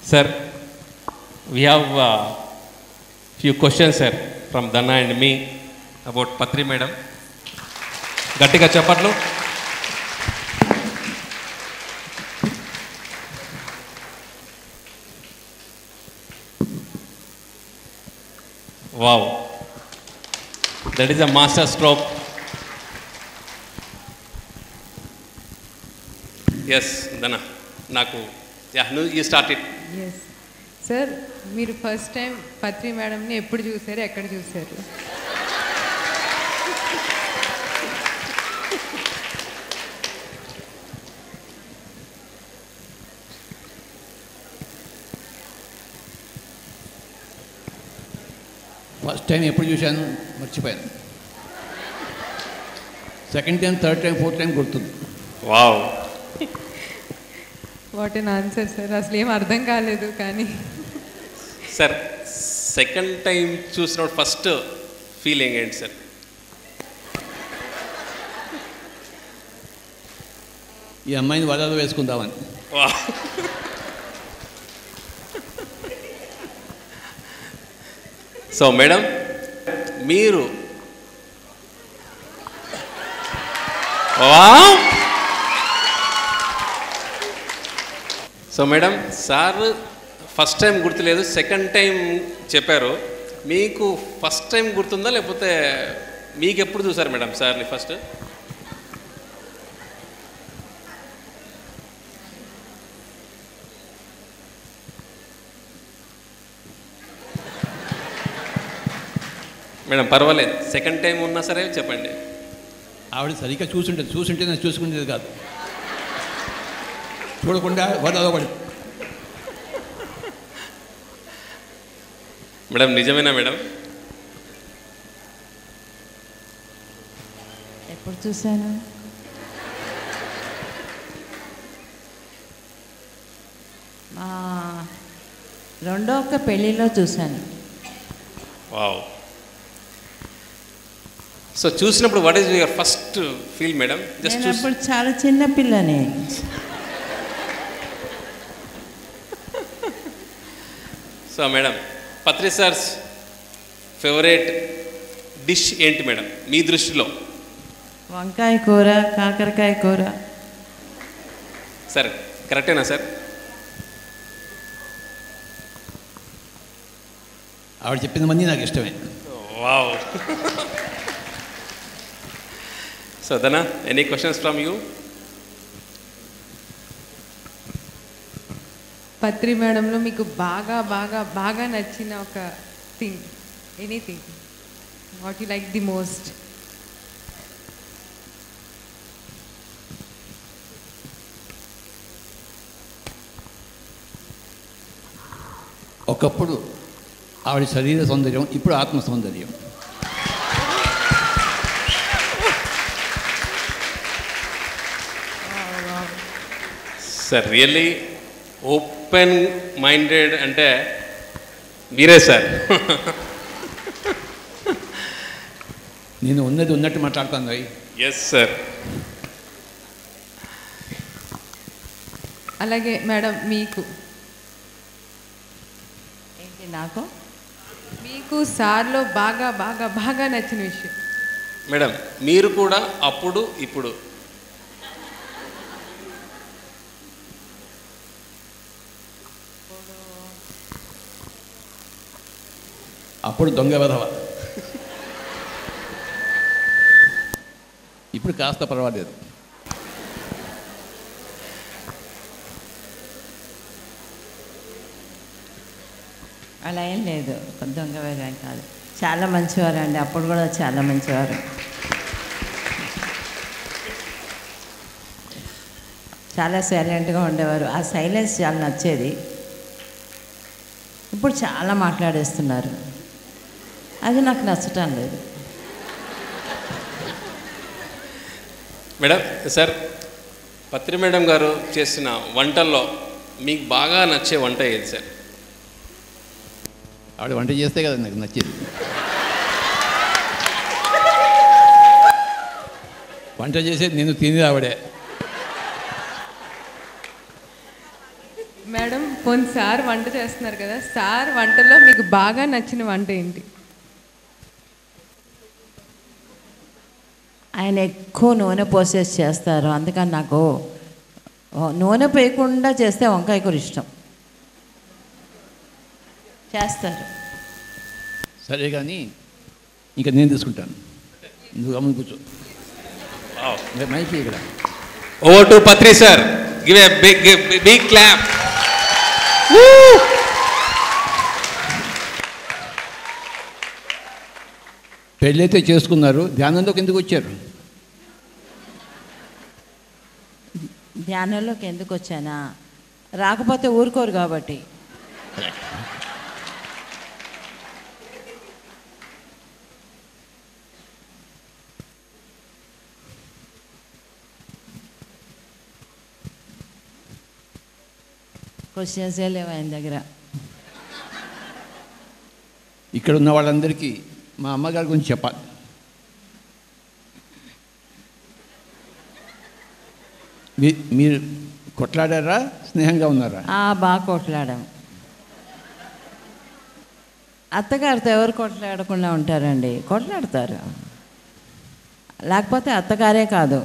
Sir, we have a few questions, sir, from Dana and me about Patri madam. గట్టిగా చెప్పట్లు wow that is a master stroke yes Dhana నాకు yeah నువ్వు you start it yes sir మీరు first time Patri మేడంని ఎప్పుడు చూసారు ఎక్కడ చూసారు ఫస్ట్ టైం ఎప్పుడు చూశాను మర్చిపోయాను second time third time fourth time గుర్తుంది wow what an answer sir అసలు ఏం అర్థం కాలేదు కానీ సార్ సెకండ్ టైం చూసినప్పుడు ఫస్ట్ ఫీలింగ్ ఏంటి సార్ ఈ అమ్మాయిని వలలో వేసుకుందామని వావ్ సో మేడం మీరు wow so madam sir first time గుర్తులేదు సెకండ్ టైం చెప్పారు మీకు ఫస్ట్ టైం గుర్తుందా లేకపోతే మీకు ఎప్పుడు చూసారు మేడం సార్ని ఫస్ట్ మేడం పర్వాలేదు సెకండ్ టైం ఉన్నా సరే చెప్పండి ఆవిడ సరిగ్గా చూసుంటేది చూసుంటే నేను చూసుకునేది కాదు చూడకుండా వలలో పడి మేడం నిజమేనా మేడం ఎప్పుడు చూశాను మా రెండో ఒక్క పెళ్ళిలో చూశాను వావ్ సో చూసినప్పుడు what is your first feel madam just నేను చూసి అప్పుడు చాలా చిన్న పిల్లని so madam Patri sir's favourite dish ఏంటి మేడం మీ దృష్టిలో వంకాయ కూర కాకరకాయ కూర సార్ కరెక్టేనా సార్ ఆవిడ చెప్పిన మంది నాకు ఇష్టమే wow so Dhana any questions from you Patri మేడంలో మీకు బాగా బాగా బాగా నచ్చిన ఒక thing anything what you like the most ఒకప్పుడు ఆవిడ శరీర సౌందర్యం ఇప్పుడు ఆత్మ సౌందర్యం సార్ రియల్లీ ఓపెన్ మైండెడ్ అంటే మీరే సార్ నేను ఉన్నది ఉన్నట్టు మాట్లాడుతాను అవి ఎస్ సార్ అలాగే మేడం మీకు ఏంటి నాకు మీకు సార్లో బాగా బాగా బాగా నచ్చిన విషయం మేడం మీరు కూడా అప్పుడు ఇప్పుడు అప్పుడు దొంగ వెధవ ఇప్పుడు కాస్త పర్వాలేదు అలా ఏం లేదు దొంగ వేరే కాదు చాలా మంచివారు అండి అప్పుడు కూడా చాలా మంచివారు చాలా సైలెంట్గా ఉండేవారు ఆ సైలెన్స్ చాలా నచ్చేది ఇప్పుడు చాలా మాట్లాడేస్తున్నారు అది నాకు నచ్చటం లేదు మేడం సార్ పత్రి మేడం గారు చేసిన వంటల్లో మీకు బాగా నచ్చే వంట ఏది సార్ ఆవిడ వంట చేస్తే కదా నాకు నచ్చేది వంట చేసేది నేను తినేది ఆవిడే మేడం పోనీ సార్ వంట చేస్తున్నారు కదా సార్ వంటలో మీకు బాగా నచ్చిన వంట ఏంటి ఆయన ఎక్కువ నూనె పోసేసి చేస్తారు అందుకని నాకు ఓ, నూనె పోయకుండా చేస్తే వంకాయ కూర ఇష్టం చేస్తారు సరే కానీ ఇంకా నేను తీసుకుంటాను నువ్వు గమని కూర్చో మైకి ఇక్కడ over to Patri sir give a big big clap పెళ్ళైతే చేసుకున్నారు ధ్యానంలోకి ఎందుకు వచ్చారు ధ్యానంలోకి ఎందుకు వచ్చానా రాకపోతే ఊరుకోరు కాబట్టి క్వశ్చన్సే లేవు ఆయన దగ్గర ఇక్కడ ఉన్న వాళ్ళందరికీ మా అమ్మగారి గురించి చెప్పాలి మీ మీరు కొట్లాడారా స్నేహంగా ఉన్నారా ఆ, బాగా కొట్లాడాం అత్తగారితో ఎవరు కొట్లాడకుండా ఉంటారండి కొట్లాడతారు లేకపోతే అత్తగారే కాదు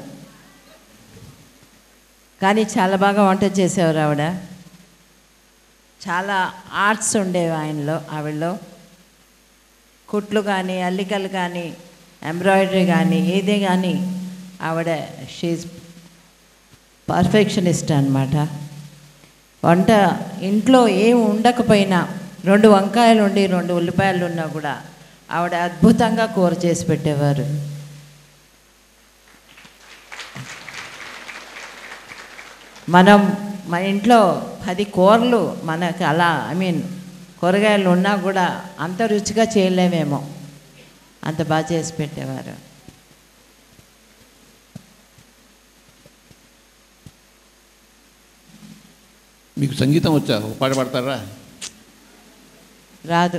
కానీ చాలా బాగా వంట చేసేవారు ఆవిడ చాలా ఆర్ట్స్ ఉండేవి ఆయనలో ఆవిడలో కుట్లు కానీ అల్లికలు కానీ ఎంబ్రాయిడరీ కానీ ఏదే కానీ ఆవిడ షీజ్ పర్ఫెక్షనిస్ట్ అన్నమాట వంట ఇంట్లో ఏం ఉండకపోయినా రెండు వంకాయలు ఉండి రెండు ఉల్లిపాయలు ఉన్నా కూడా ఆవిడ అద్భుతంగా కూర చేసి పెట్టేవారు మనం మన ఇంట్లో పది కూరలు మనకి అలా ఐ మీన్ కూరగాయలు ఉన్నా కూడా అంత రుచిగా చేయలేమేమో అంత బాగా చేసి పెట్టేవారు మీకు సంగీతం వచ్చా ఒక పాట పాడతారా రాదు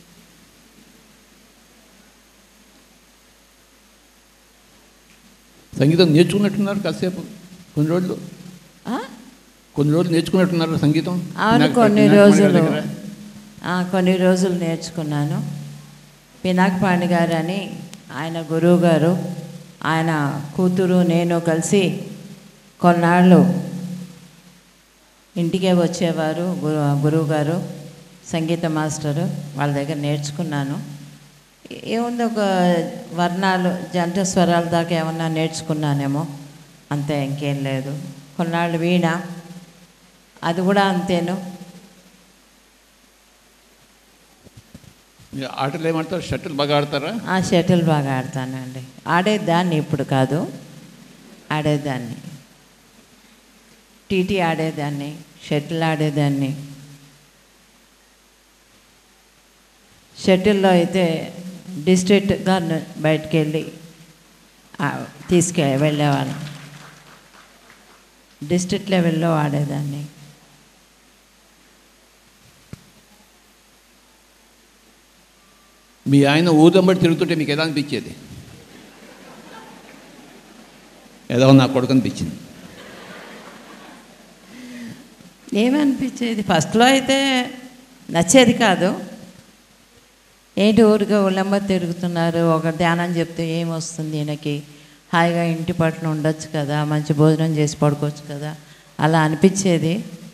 సంగీతం నేర్చుకున్నట్టున్నారు కాసేపు కొన్ని రోజులు ఆ? కొన్ని రోజులు నేర్చుకున్నట్టున్నారు సంగీతం అవును నాకు- కొన్ని నాకు రోజులు మన దగ్గర. ఆ, కొన్ని రోజులు నేర్చుకున్నాను పినాకపాణి గారు అని ఆయన గురువు గారు ఆయన కూతురు నేను కలిసి కొన్నాళ్ళు ఇంటికే వచ్చేవారు గురు గురువు గారు సంగీత మాస్టరు వాళ్ళ దగ్గర నేర్చుకున్నాను ఏముంది ఒక వర్ణాలు జంట స్వరాల దాకా ఏమన్నా నేర్చుకున్నానేమో అంతే ఇంకేం లేదు కొన్నాళ్ళు వీణ అది కూడా అంతేను మీరు ఆటలు ఏమంటారు షటిల్ బాగా ఆడతారా ఆ షటిల్ బాగా ఆడతానండి ఆడేదాన్ని ఇప్పుడు కాదు ఆడేదాన్ని టీటీ ఆడేదాన్ని షటిల్ ఆడేదాన్ని షటిల్లో అయితే డిస్ట్రిక్ట్గా బయటికి వెళ్ళి ఆ, తీసుకె వెళ్ళేవాళ్ళం డిస్ట్రిక్ట్ లెవెల్లో ఆడేదాన్ని మీ ఆయన ఊదంబడి తిరుగుతుంటే మీకు ఎలా అనిపించేది ఏదో నా కొడుకు అనిపించింది ఏమనిపించేది ఫస్ట్లో అయితే నచ్చేది కాదు ఏంటి ఊరిగా ఉళ్ళమ్మ తిరుగుతున్నారు ఒక ధ్యానం చెప్తే ఏమొస్తుంది ఈయనకి హాయిగా ఇంటి పట్ల ఉండొచ్చు కదా మంచి భోజనం చేసి పడుకోవచ్చు కదా అలా అనిపించేది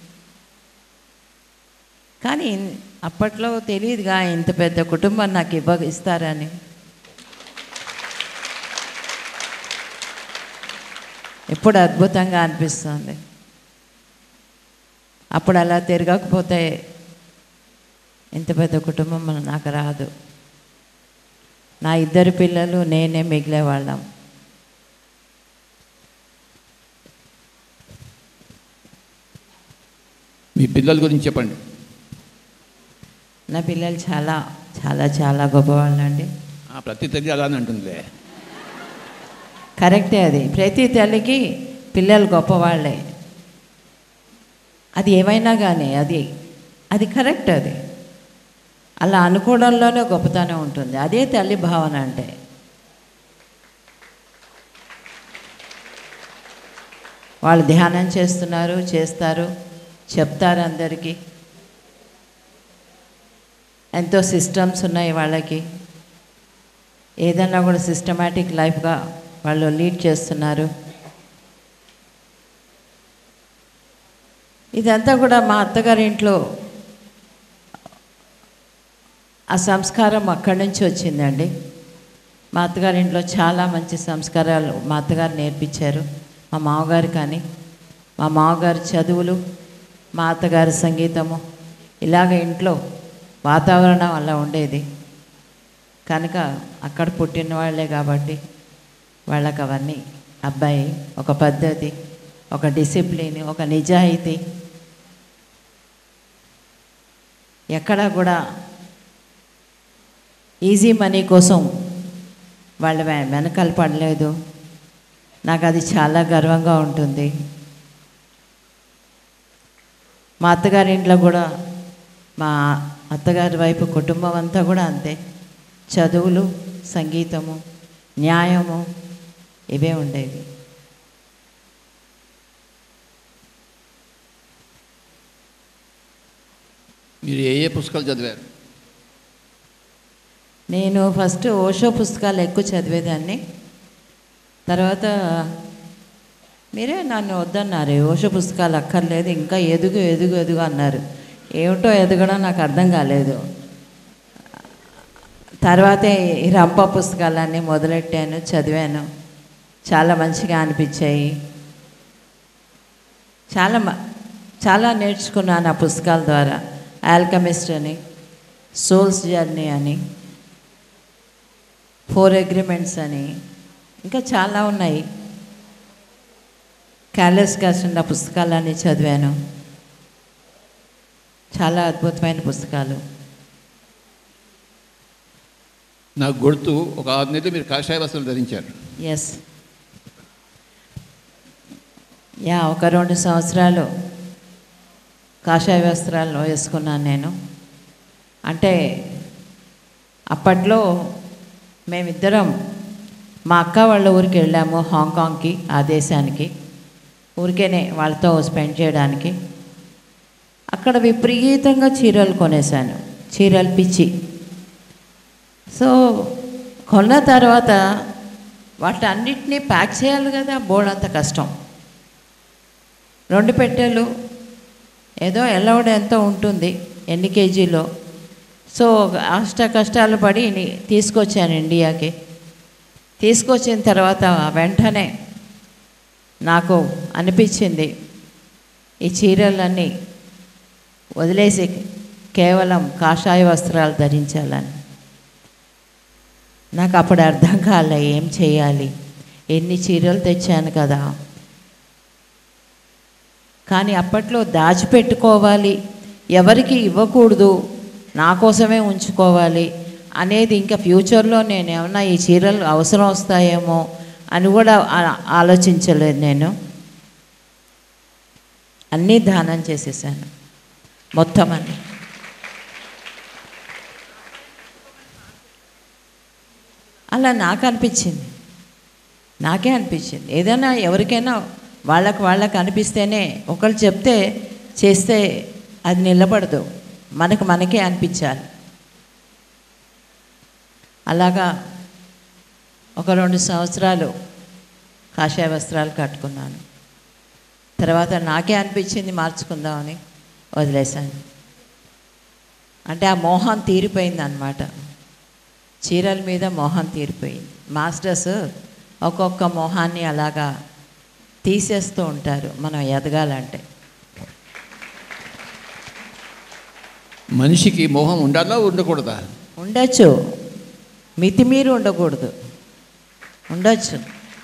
కానీ అప్పట్లో తెలియదుగా ఇంత పెద్ద కుటుంబం నాకు ఇవ్వ ఇస్తారని ఇప్పుడు అద్భుతంగా అనిపిస్తుంది అప్పుడు అలా తిరగకపోతే ఇంత పెద్ద కుటుంబం మన- నాకు రాదు నా ఇద్దరు పిల్లలు నేనే మిగిలేవాళ్ళం మీ పిల్లల గురించి చెప్పండి నా పిల్లలు చాలా చాలా చాలా గొప్పవాళ్ళండి ఆ, ప్రతి తల్లి అలానే అంటుందిలే కరెక్టే అది ప్రతి తల్లికి పిల్లలు గొప్పవాళ్ళే అది ఏమైనా కానీ అది అది కరెక్ట్ అది అలా అనుకోవడంలోనే గొప్పతనం ఉంటుంది అదే తల్లి భావన అంటే వాళ్ళు ధ్యానం చేస్తున్నారు చేస్తారు చెప్తారు అందరికీ ఎంతో సిస్టమ్స్ ఉన్నాయి వాళ్ళకి ఏదన్నా కూడా సిస్టమేటిక్ లైఫ్గా వాళ్ళు లీడ్ చేస్తున్నారు ఇదంతా కూడా మా అత్తగారి ఇంట్లో ఆ సంస్కారం అక్కడి నుంచి వచ్చిందండి మా అత్తగారి ఇంట్లో చాలా మంచి సంస్కారాలు మా అత్తగారు నేర్పించారు మా మామగారు కానీ మా మామగారు చదువులు మా అత్తగారి సంగీతము ఇలాగ ఇంట్లో వాతావరణం అలా ఉండేది కనుక అక్కడ పుట్టిన వాళ్ళే కాబట్టి వాళ్ళకి అవన్నీ అబ్బాయి ఒక పద్ధతి ఒక డిసిప్లిన్ ఒక నిజాయితీ ఎక్కడా కూడా ఈజీ మనీ కోసం వాళ్ళు వె- వెనకాల పడలేదు నాకు అది చాలా గర్వంగా ఉంటుంది మా అత్తగారి ఇంట్లో కూడా మా అత్తగారి వైపు కుటుంబం అంతా కూడా అంతే చదువులు సంగీతము న్యాయము ఇవే ఉండేవి మీరు ఏ ఏ పుస్తకాలు చదివారు నేను ఫస్ట్ ఓషో పుస్తకాలు ఎక్కువ చదివేదాన్ని తర్వాత మీరే నన్ను వద్దన్నారు ఓషో పుస్తకాలు అక్కర్లేదు ఇంకా ఎదుగు ఎదుగు ఎదుగు అన్నారు ఏమిటో ఎదగడం నాకు అర్థం కాలేదు తర్వాతే ఈ రంప పుస్తకాలన్నీ మొదలెట్టాను చదివాను చాలా మంచిగా అనిపించాయి చాలా మ- చాలా నేర్చుకున్నాను ఆ పుస్తకాల ద్వారా ఆల్కమిస్ట్ అని సోల్స్ జర్నీ అని ఫోర్ అగ్రిమెంట్స్ అని ఇంకా చాలా ఉన్నాయి క్యాలెస్ కాసిన పుస్తకాలన్నీ చదివాను చాలా అద్భుతమైన పుస్తకాలు నాకు గుర్తు ఒక ఆరు నెలలు మీరు కాషాయ వస్త్రాలు ధరించారు ఎస్ యా ఒక రెండు సంవత్సరాలు కాషాయ వస్త్రాలు వేసుకున్నాను నేను అంటే అప్పట్లో మేమిద్దరం మా అక్క వాళ్ళ ఊరికి వెళ్ళాము హాంకాంగ్కి ఆ దేశానికి ఊరికేనే వాళ్ళతో స్పెండ్ చేయడానికి అక్కడ విపరీతంగా చీరలు కొనేశాను చీరలు పిచ్చి సో కొన్న తర్వాత వాటన్నిటినీ ప్యాక్ చేయాలి కదా బోర్డ్ అంత కష్టం రెండు పెట్టెలు ఏదో ఎల్లవడ ఎంతో ఉంటుంది ఎన్ని కేజీలో సో అష్ట కష్టాలు పడి ని- తీసుకొచ్చాను ఇండియాకి తీసుకొచ్చిన తర్వాత వెంటనే నాకు అనిపించింది ఈ చీరలన్నీ వదిలేసి కేవలం కాషాయ వస్త్రాలు ధరించాలని నాకు అప్పుడు అర్థం కాలే ఏం చేయాలి ఎన్ని చీరలు తెచ్చాను కదా కానీ అప్పట్లో దాచిపెట్టుకోవాలి ఎవరికి ఇవ్వకూడదు నా కోసమే ఉంచుకోవాలి అనేది ఇంకా ఫ్యూచర్లో నేను ఏమన్నా ఈ చీరలు అవసరం వస్తాయేమో అని కూడా ఆ- ఆలోచించలేదు నేను అన్నీ దానం చేసేసాను మొత్తం అన్నీ అలా నాకు అనిపించింది నాకే అనిపించింది ఏదైనా ఎవరికైనా వాళ్ళకి వాళ్ళకి అనిపిస్తేనే ఒకళ్ళు చెప్తే చేస్తే అది నిలబడదు మనకు మనకే అనిపించాలి అలాగా ఒక రెండు సంవత్సరాలు కాషాయ వస్త్రాలు కట్టుకున్నాను తర్వాత నాకే అనిపించింది మార్చుకుందామని వదిలేశాను అంటే ఆ మోహం తీరిపోయింది అనమాట చీరల మీద మోహం తీరిపోయింది మాస్టర్స్ ఒక్కొక్క మోహాన్ని అలాగా తీసేస్తూ ఉంటారు మనం ఎదగాలంటే మనిషికి మోహం ఉండాలా ఉండకూడదా ఉండొచ్చు మితిమీరి ఉండకూడదు ఉండొచ్చు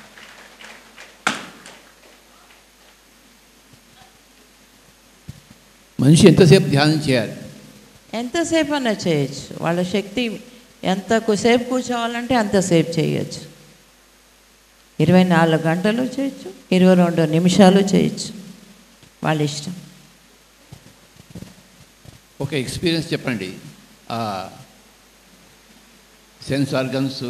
మనిషి ఎంతసేపు ధ్యానం చేయాలి ఎంతసేపు అన్నా చేయొచ్చు వాళ్ళ శక్తి ఎంతసేపు కూర్చోవాలంటే అంతసేపు చేయొచ్చు ఇరవై నాలుగు గంటలు చేయొచ్చు ఇరవై రెండు నిమిషాలు చేయొచ్చు వాళ్ళ ఇష్టం ఒక ఎక్స్పీరియన్స్ చెప్పండి ఆ సెన్స్ ఆర్గన్స్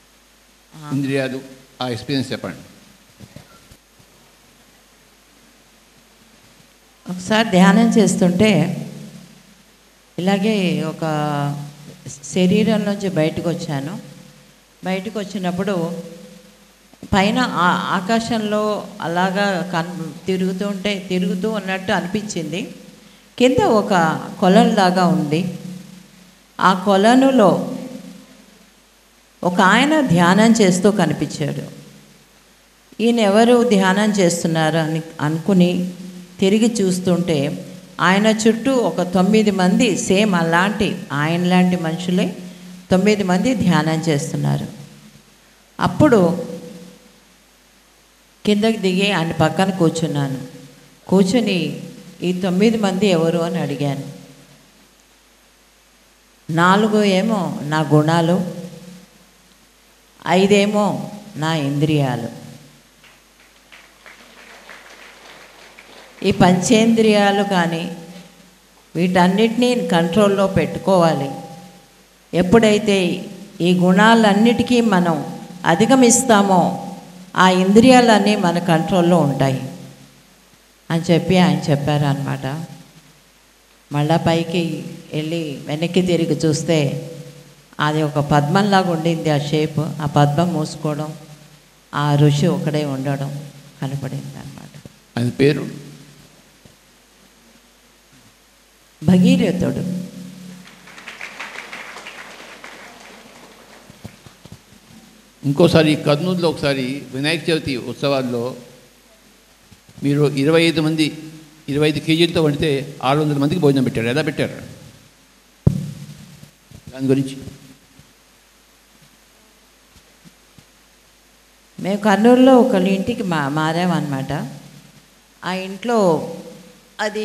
ఇంద్రియాలు ఆ ఎక్స్పీరియన్స్ చెప్పండి ఒకసారి ధ్యానం చేస్తుంటే ఇలాగే ఒక శరీరం నుంచి బయటకు వచ్చాను బయటకు వచ్చినప్పుడు పైన ఆ- ఆకాశంలో అలాగా కన్ తిరుగుతూ ఉంటే తిరుగుతూ ఉన్నట్టు అనిపించింది కింద ఒక కొలనులాగా ఉంది ఆ కొలనులో ఒక ఆయన ధ్యానం చేస్తూ కనిపించాడు ఈయన ఎవరు ధ్యానం చేస్తున్నారు అని అనుకుని తిరిగి చూస్తుంటే ఆయన చుట్టూ ఒక తొమ్మిది మంది సేమ్ అలాంటి ఆయన లాంటి మనుషులే తొమ్మిది మంది ధ్యానం చేస్తున్నారు అప్పుడు కిందకి దిగి ఆయన పక్కన కూర్చున్నాను కూర్చుని ఈ తొమ్మిది మంది ఎవరు అని అడిగాను నాలుగు ఏమో నా గుణాలు ఐదేమో నా ఇంద్రియాలు ఈ పంచేంద్రియాలు కానీ వీటన్నిటినీ కంట్రోల్లో పెట్టుకోవాలి ఎప్పుడైతే ఈ గుణాలన్నిటికీ మనం అధిగమిస్తామో ఆ ఇంద్రియాలన్నీ మన కంట్రోల్లో ఉంటాయి అని చెప్పి ఆయన చెప్పారు అనమాట మళ్ళా పైకి వెళ్ళి వెనక్కి తిరిగి చూస్తే అది ఒక పద్మంలాగా ఉండింది ఆ షేప్ ఆ పద్మం మూసుకోవడం ఆ ఋషి ఒకడే ఉండడం కనపడింది అనమాట ఆయన పేరు భగీరథుడు ఇంకోసారి కర్నూలులో ఒకసారి వినాయక చవితి ఉత్సవాల్లో మీరు ఇరవై ఐదు మంది ఇరవై ఐదు కేజీలతో వండితే ఆరు వందల మందికి భోజనం పెట్టారు ఎలా పెట్టారు దాని గురించి మేము కర్నూలులో ఒకళ్ళ ఇంటికి మా మారామన్నమాట ఆ ఇంట్లో అది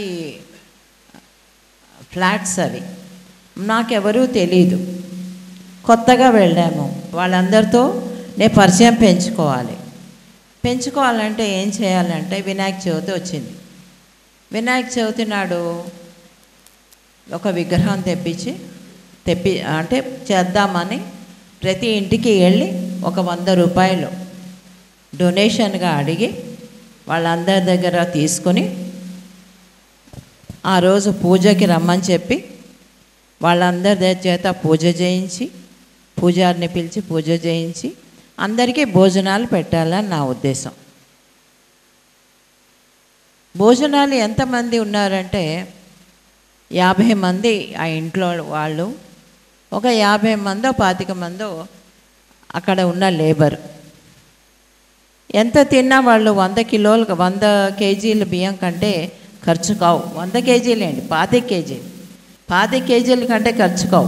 ఫ్లాట్స్ అవి నాకెవరూ తెలీదు కొత్తగా వెళ్ళాము వాళ్ళందరితో నేను పరిచయం పెంచుకోవాలి పెంచుకోవాలంటే ఏం చేయాలంటే వినాయక చవితి వచ్చింది వినాయక చవితి నాడు ఒక విగ్రహం తెప్పించి తెప్పి అంటే చేద్దామని ప్రతి ఇంటికి వెళ్ళి ఒక వంద రూపాయలు డొనేషన్గా అడిగి వాళ్ళందరి దగ్గర తీసుకొని ఆ రోజు పూజకి రమ్మని చెప్పి వాళ్ళందరి దగ్గర చేత పూజ చేయించి పూజారిని పిలిచి పూజ చేయించి అందరికీ భోజనాలు పెట్టాలని నా ఉద్దేశం భోజనాలు ఎంతమంది ఉన్నారంటే యాభై మంది ఆ ఇంట్లో వాళ్ళు ఒక యాభై మందో పాతిక మందో అక్కడ ఉన్న లేబర్ ఎంత తిన్నా వాళ్ళు వంద కిలోలు వంద కేజీల బియ్యం కంటే ఖర్చు కావు వంద కేజీలేండి పాతి కేజీలు పాతి కేజీల కంటే ఖర్చు కావు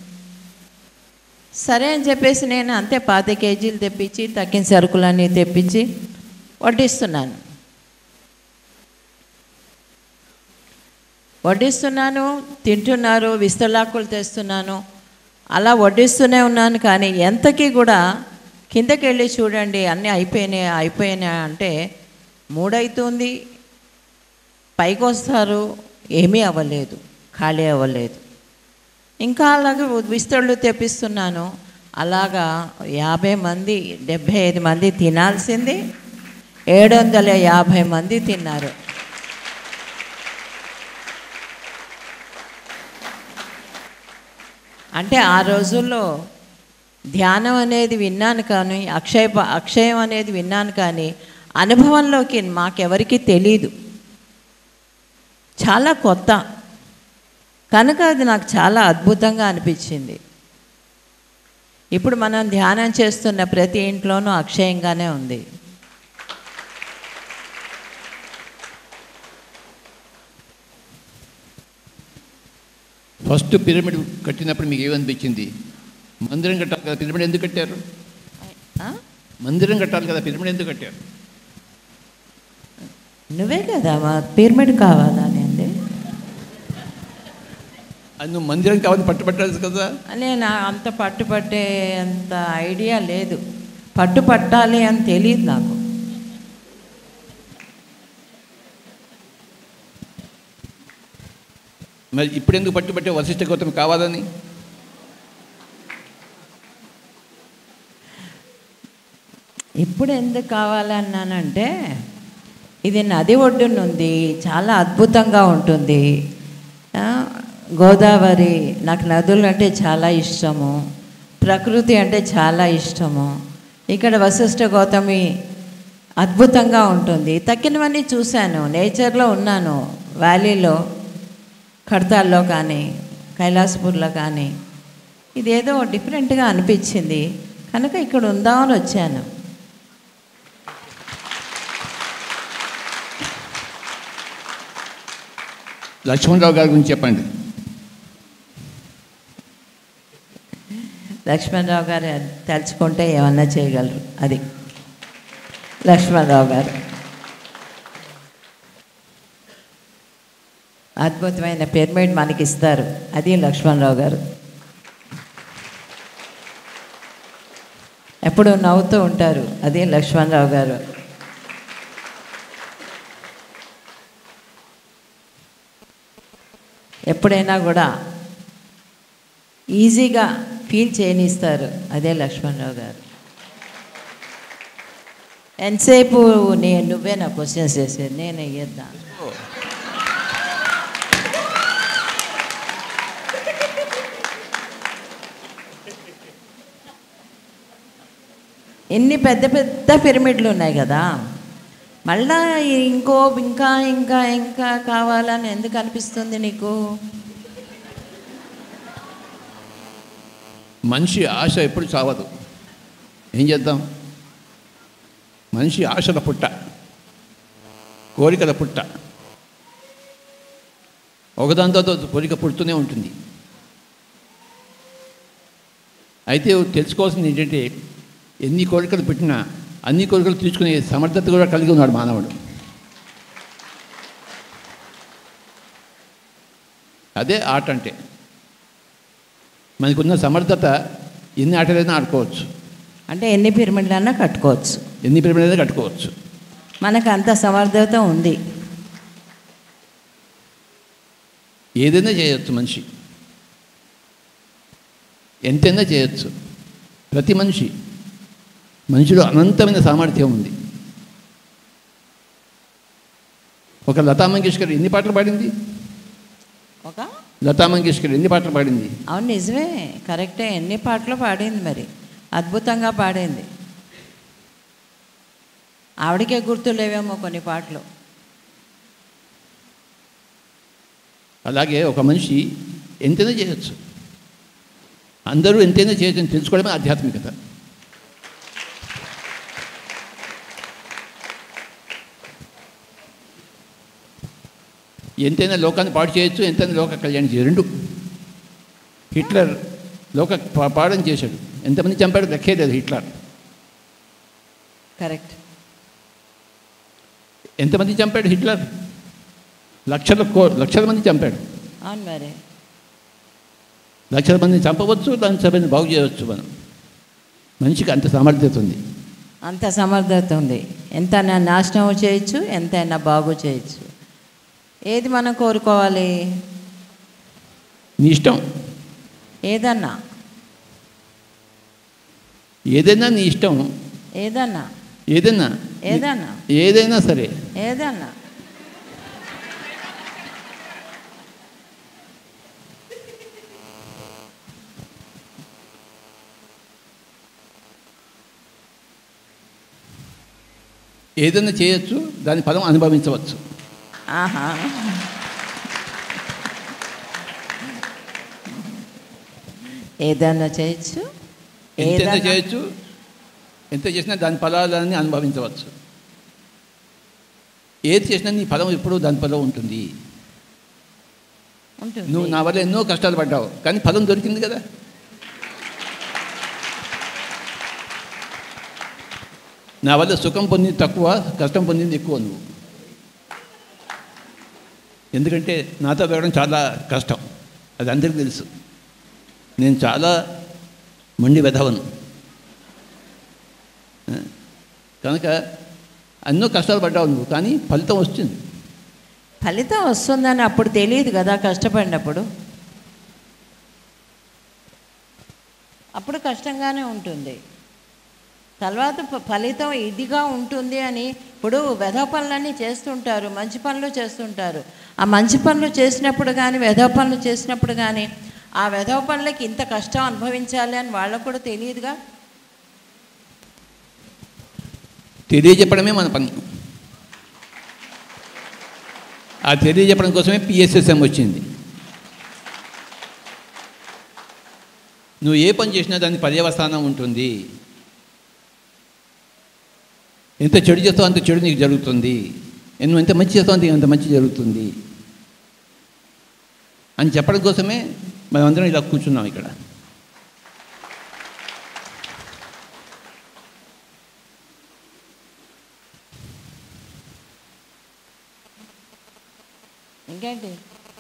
సరే అని చెప్పేసి నేను అంతే పాతి కేజీలు తెప్పించి తక్కిన సరుకులన్నీ తెప్పించి వడ్డిస్తున్నాను వడ్డిస్తున్నాను తింటున్నారు విస్తలాకులు తెస్తున్నాను అలా వడ్డిస్తూనే ఉన్నాను కానీ ఎంతకీ కూడా కిందకి వెళ్ళి చూడండి అన్నీ అయిపోయినాయి అయిపోయినాయి అంటే మూడైతుంది పైకి వస్తారు ఏమీ అవ్వలేదు ఖాళీ అవ్వలేదు ఇంకా అలాగే విస్తళ్ళు తెప్పిస్తున్నాను అలాగా యాభై మంది డెబ్భై ఐదు మంది తినాల్సింది ఏడు వందల యాభై మంది తిన్నారు అంటే ఆ రోజుల్లో ధ్యానం అనేది విన్నాను కానీ అక్షయ అక్షయం అనేది విన్నాను కానీ అనుభవంలోకి మాకెవరికి తెలీదు చాలా కొత్త కనుక అది నాకు చాలా అద్భుతంగా అనిపించింది ఇప్పుడు మనం ధ్యానం చేస్తున్న ప్రతి ఇంట్లోనూ అక్షయంగానే ఉంది ఫస్ట్ పిరమిడ్ కట్టినప్పుడు మీకు ఏమనిపించింది మందిరం కట్టాలి కదా పిరమిడ్ ఎందుకు కట్టారు ఆ? మందిరం కట్టాలి కదా పిరమిడ్ ఎందుకు కట్టారు నువ్వే కదా మా పిరమిడ్ కావాలా అండి అది నువ్వు మందిరం కావాలని పట్టుబట్టాలి కదా నేను అంత పట్టుపట్టే అంత ఐడియా లేదు పట్టు పట్టాలి అని తెలియదు నాకు మరి ఇప్పుడు ఎందుకు పట్టుబట్టే వశిష్ఠ గౌతమి కావాలని ఇప్పుడు ఎందుకు కావాలన్నానంటే ఇది నది ఒడ్డున ఉంది చాలా అద్భుతంగా ఉంటుంది ఆ, గోదావరి నాకు నదులు అంటే చాలా ఇష్టము ప్రకృతి అంటే చాలా ఇష్టము ఇక్కడ వశిష్ఠ గౌతమి అద్భుతంగా ఉంటుంది తక్కినవన్నీ చూశాను నేచర్లో ఉన్నాను వ్యాలీలో కడతాల్లో కానీ కైలాసపూర్లో కానీ ఇదేదో డిఫరెంట్గా అనిపించింది కనుక ఇక్కడ ఉందామని వచ్చాను లక్ష్మణరావు గారి గురించి చెప్పండి లక్ష్మణరావు గారు తలుచుకుంటే ఏమన్నా చేయగలరు అది లక్ష్మణరావు గారు అద్భుతమైన పిరమిడ్ మనకి ఇస్తారు అది లక్ష్మణరావు గారు ఎప్పుడు నవ్వుతూ ఉంటారు అది లక్ష్మణరావు గారు ఎప్పుడైనా కూడా ఈజీగా ఫీల్ చేయనిస్తారు అదే లక్ష్మణరావు గారు ఎంతసేపు నేను నువ్వే నా క్వశ్చన్స్ చేసేది నేను ఇయ్యద్దా ఎన్ని పెద్ద పెద్ద పిరమిడ్లు ఉన్నాయి కదా మళ్ళా ఇంకో ఇంకా ఇంకా ఇంకా కావాలని ఎందుకు అనిపిస్తుంది నీకు మనిషి ఆశ ఎప్పుడు చావదు ఏం చేద్దాం మనిషి ఆశల పుట్ట కోరికల పుట్ట ఒకదాంతో కోరిక పుడుతూనే ఉంటుంది అయితే తెలుసుకోవాల్సింది ఏంటంటే ఎన్ని కోరికలు పెట్టినా అన్ని కోరికలు తీర్చుకునే సమర్థత కూడా కలిగి ఉన్నాడు మానవుడు అదే ఆట అంటే మనకున్న సమర్థత ఎన్ని ఆటలైనా ఆడుకోవచ్చు అంటే ఎన్ని పిరమిడ్లన్నా కట్టుకోవచ్చు ఎన్ని పిరమిడైనా కట్టుకోవచ్చు మనకు అంత సమర్థత ఉంది ఏదైనా చేయొచ్చు మనిషి ఎంతైనా చేయొచ్చు ప్రతి మనిషి మనిషిలో అనంతమైన సామర్థ్యం ఉంది ఒక లతా మంగేష్కర్ ఎన్ని పాటలు పాడింది ఒక లతా మంగేష్కర్ ఎన్ని పాటలు పాడింది అవును నిజమే కరెక్టే ఎన్ని పాటలు పాడింది మరి అద్భుతంగా పాడింది ఆవిడకే గుర్తులేవేమో కొన్ని పాటలు అలాగే ఒక మనిషి ఎంతైనా చేయొచ్చు అందరూ ఎంతైనా చేయొచ్చు అని తెలుసుకోవడమే ఆధ్యాత్మికత ఎంతైనా లోకాన్ని పాడు చేయొచ్చు ఎంతైనా లోక కళ్యాణం చేయరు రెండు హిట్లర్ లోక పా- పాడని చేశాడు ఎంతమంది చంపాడు లెక్కే లేదు హిట్లర్ కరెక్ట్ ఎంతమంది చంపాడు హిట్లర్ లక్షల కో లక్షల మంది చంపాడు అవును మరి లక్షల మందిని చంపవచ్చు లక్షల మందిని బాగు చేయవచ్చు మనం మనిషికి అంత సామర్థ్యత ఉంది అంత సమర్థత ఉంది ఎంతైనా నాశనం చేయొచ్చు ఎంతైనా బాగు చేయొచ్చు ఏది మనం కోరుకోవాలి నీ ఇష్టం ఏదన్నా ఏదైనా నీ ఇష్టం ఏదన్నా ఏదైనా ఏదన్నా ఏదైనా సరే ఏదన్నా ఏదైనా చేయొచ్చు దాని ఫలం అనుభవించవచ్చు ఆహా ఏదన్నా చేయొచ్చు ఎంతైనా ఏదన్నా చేయొచ్చు ఎంత చేసినా దాని ఫలాలన్నీ అనుభవించవచ్చు ఏది చేసినా నీ ఫలం ఎప్పుడూ దాని ఫలం ఉంటుంది ఉంటుంది నువ్వు నా వల్ల ఎన్నో కష్టాలు పడ్డావు కానీ ఫలం దొరికింది కదా నా వల్ల సుఖం పొందింది తక్కువ కష్టం పొందింది ఎక్కువ నువ్వు ఎందుకంటే నాతో పెరగడం చాలా కష్టం అది అందరికీ తెలుసు నేను చాలా మొండి వెధవను ఆ? కనుక ఎన్నో కష్టాలు పడ్డావు నువ్వు కానీ ఫలితం వస్తుంది ఫలితం వస్తుందని అప్పుడు తెలియదు కదా కష్టపడినప్పుడు అప్పుడు కష్టంగానే ఉంటుంది తర్వాత ఫ- ఫలితం ఇదిగా ఉంటుంది అని ఇప్పుడు వెధవ పనులన్నీ చేస్తుంటారు మంచి పనులు చేస్తుంటారు ఆ మంచి పనులు చేసినప్పుడు కానీ వెధవ పనులు చేసినప్పుడు కానీ ఆ వెధవ పనులకి ఇంత కష్టం అనుభవించాలి అని వాళ్ళకు కూడా తెలియదుగా తెలియజెప్పడమే మన పని ఆ తెలియజెప్పడం కోసమే పిఎస్ఎస్ఎం వచ్చింది నువ్వు ఏ పని చేసినా దానికి పర్యవసానం ఉంటుంది ఎంత చెడు చేస్తావు అంత చెడు నీకు జరుగుతుంది నువ్వు ఎంత మంచి చేస్తావు అంత అంత మంచి జరుగుతుంది అని చెప్పడం కోసమే మనమందరం ఇలా కూర్చున్నాం ఇక్కడ ఇంకేంటి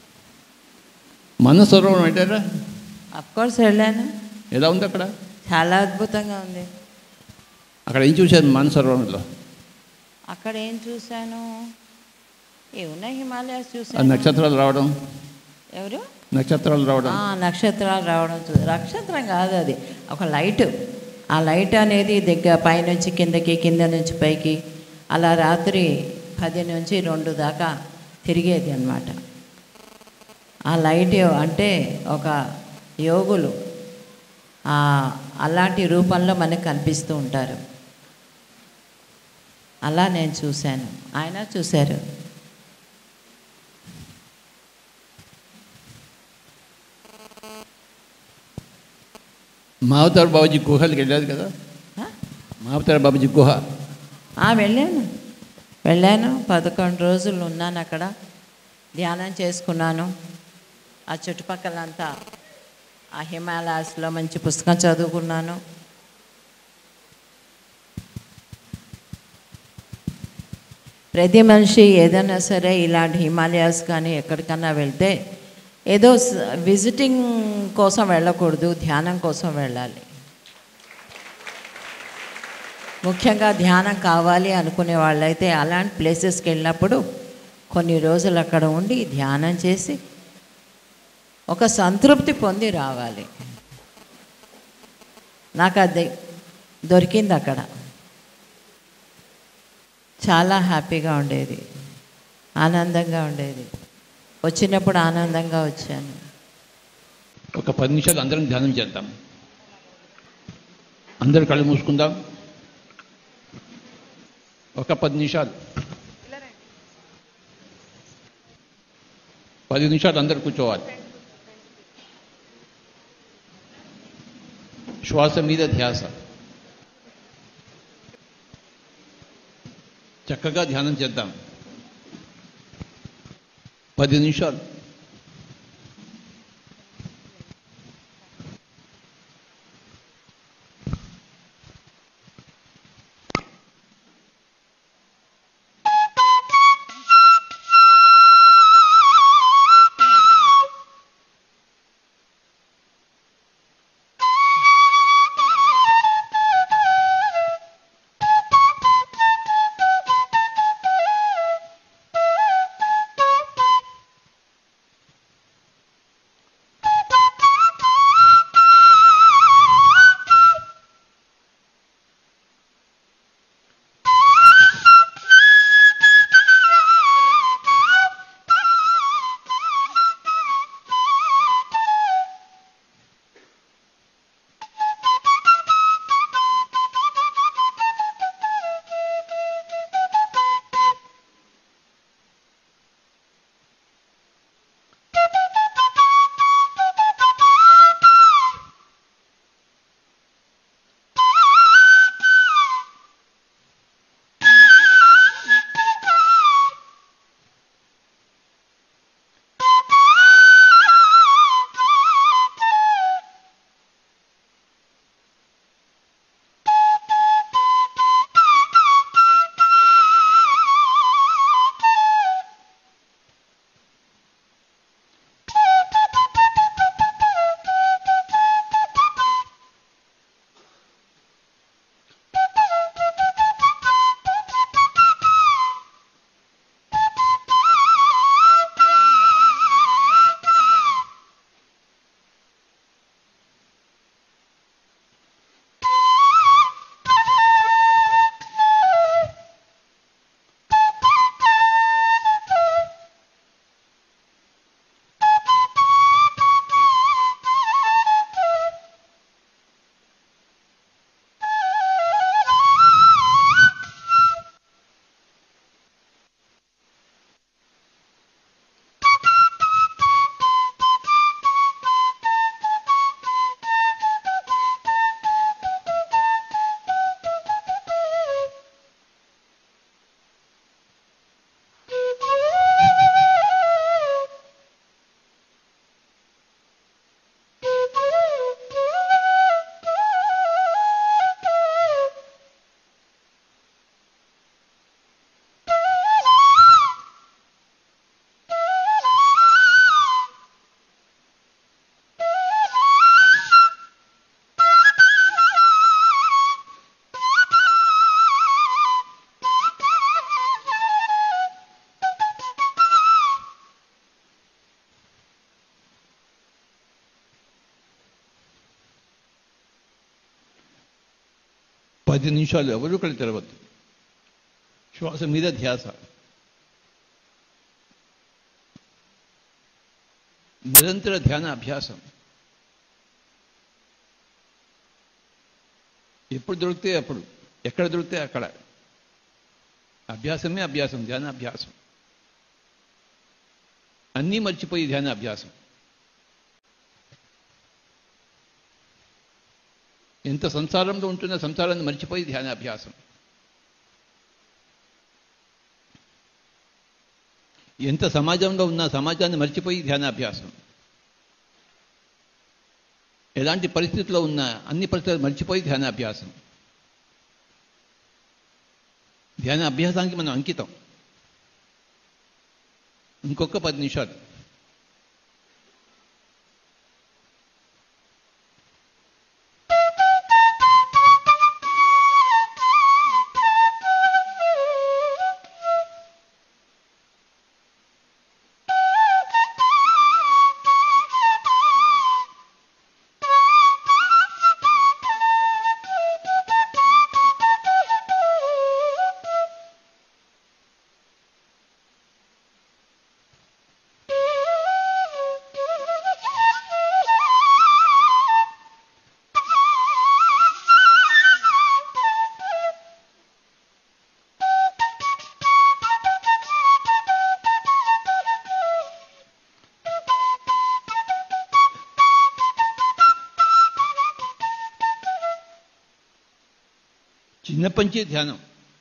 మన సరోవరం అంటారా కోర్స్ వెళ్ళాను ఎలా ఉంది అక్కడ చాలా అద్భుతంగా ఉంది అక్కడ ఏం చూశారు మన సరోవరంలో అక్కడ ఏం చూశాను ఏమున్నాయి హిమాలయాస్ ఆ చూశాను నక్షత్రాలు రావడం ఎవరు నక్షత్రాలు రావడం ఆ, నక్షత్రాలు రావడం చూ నక్షత్రం కాదు అది ఒక లైట్ ఆ లైట్ అనేది దగ్గర పైనుంచి కిందకి కింద నుంచి పైకి అలా రాత్రి పది నుంచి రెండు దాకా తిరిగేది అన్నమాట ఆ లైట్ అంటే ఒక యోగులు ఆ, అలాంటి రూపంలో మనకు కనిపిస్తూ ఉంటారు అలా నేను చూశాను ఆయన చూశారు మావతార్ బాబుజీ గుహలకి వెళ్ళారు కదా ఆ? మావతార్ బాబుజీ గుహ ఆ, వెళ్ళాను వెళ్ళాను పదకొండు రోజులు ఉన్నాను అక్కడ ధ్యానం చేసుకున్నాను ఆ చుట్టుపక్కలంతా ఆ హిమాలయాస్లో మంచి పుస్తకం చదువుకున్నాను ప్రతి మనిషి ఏదైనా సరే ఇలాంటి హిమాలయాస్ కానీ ఎక్కడికన్నా వెళ్తే ఏదో స- విజిటింగ్ కోసం వెళ్ళకూడదు ధ్యానం కోసం వెళ్ళాలి ముఖ్యంగా ధ్యానం కావాలి అనుకునే వాళ్ళైతే అలాంటి ప్లేసెస్కి వెళ్ళినప్పుడు కొన్ని రోజులు అక్కడ ఉండి ధ్యానం చేసి ఒక సంతృప్తి పొంది రావాలి నాకు అది దొరికింది అక్కడ చాలా హ్యాపీగా ఉండేది ఆనందంగా ఉండేది వచ్చినప్పుడు ఆనందంగా వచ్చాను ఒక పది నిమిషాలు అందరం ధ్యానం చేద్దాం అందరు కళ్ళు మూసుకుందాం ఒక పది నిమిషాలు పది నిమిషాలు అందరు కూర్చోవాలి శ్వాస మీద ధ్యాస చక్కగా ధ్యానం చేద్దాం పది నిమిషాలు పది నిమిషాలు ఎవరు కళ్ళు తెరవద్దు శ్వాస మీద ధ్యాస నిరంతర ధ్యాన అభ్యాసం ఎప్పుడు దొరికితే అప్పుడు ఎక్కడ దొరికితే అక్కడ అభ్యాసమే అభ్యాసం ధ్యాన అభ్యాసం అన్నీ మర్చిపోయి ధ్యాన అభ్యాసం ఎంత సంసారంలో ఉంటున్న సంసారాన్ని మర్చిపోయి ధ్యాన అభ్యాసం ఎంత సమాజంలో ఉన్న సమాజాన్ని మర్చిపోయి ధ్యానాభ్యాసం ఎలాంటి పరిస్థితుల్లో ఉన్న అన్ని పరిస్థితులు మర్చిపోయి ధ్యానాభ్యాసం ధ్యాన అభ్యాసానికి మనం అంకితం ఇంకొక పది నిమిషాలు చిన్నప్పటి నుంచే ధ్యానం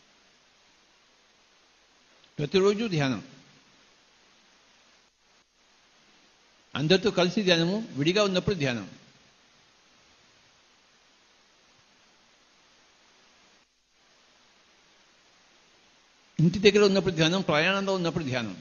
ప్రతిరోజు ధ్యానం అందరితో కలిసి ధ్యానము విడిగా ఉన్నప్పుడు ధ్యానం ఇంటి దగ్గర ఉన్నప్పుడు ధ్యానం ప్రయాణంలో ఉన్నప్పుడు ధ్యానం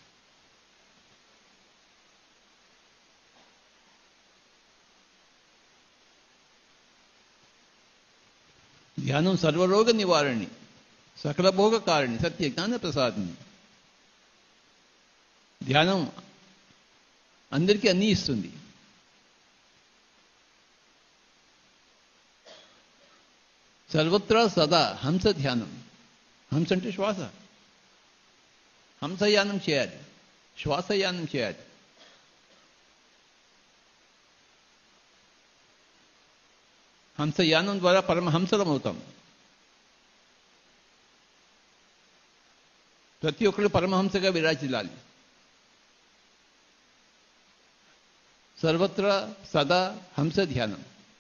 ధ్యానం సర్వరోగ నివారణి సకల భోగ కారణి సత్య జ్ఞాన ప్రసాదిని ధ్యానం అందరికీ అన్నీ ఇస్తుంది సర్వత్రా సదా హంస ధ్యానం హంస అంటే శ్వాస హంసయానం చేయాలి శ్వాసయానం చేయాలి హంసయానం ద్వారా పరమహంసలం అవుతాం ప్రతి ఒక్కరు పరమహంసగా విరాజిల్లాలి సర్వత్రా సదా హంస ధ్యానం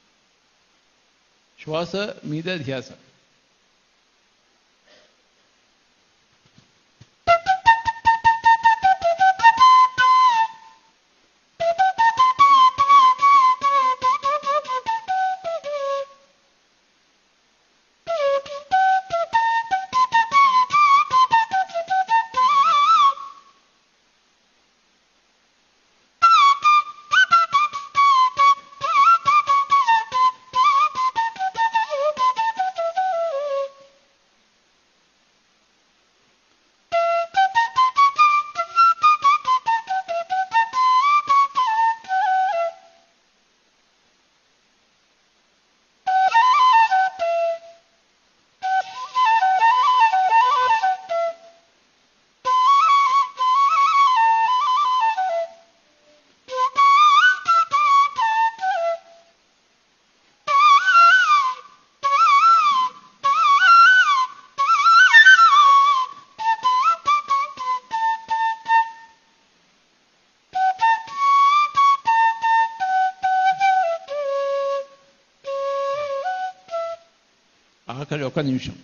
శ్వాస మీద ధ్యాస ఆఖరి ఒక నిమిషం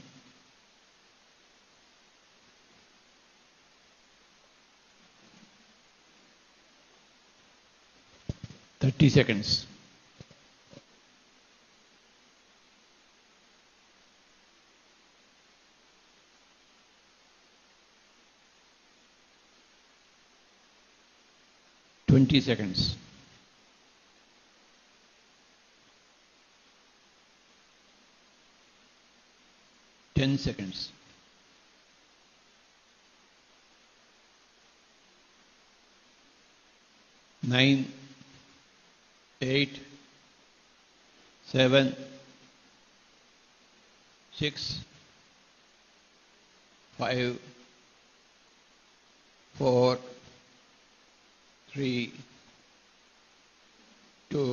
thirty seconds twenty seconds ten seconds nine eight seven six five four three two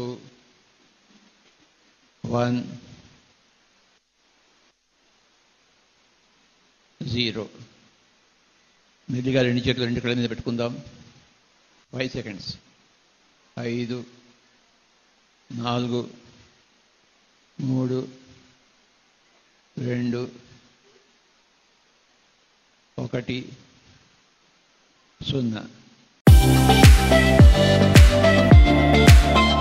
one zero మెల్లిగా రెండు చేతులు రెండు కళ్ళ మీద పెట్టుకుందాం ఫైవ్ సెకండ్స్ ఐదు నాలుగు మూడు రెండు ఒకటి సున్నా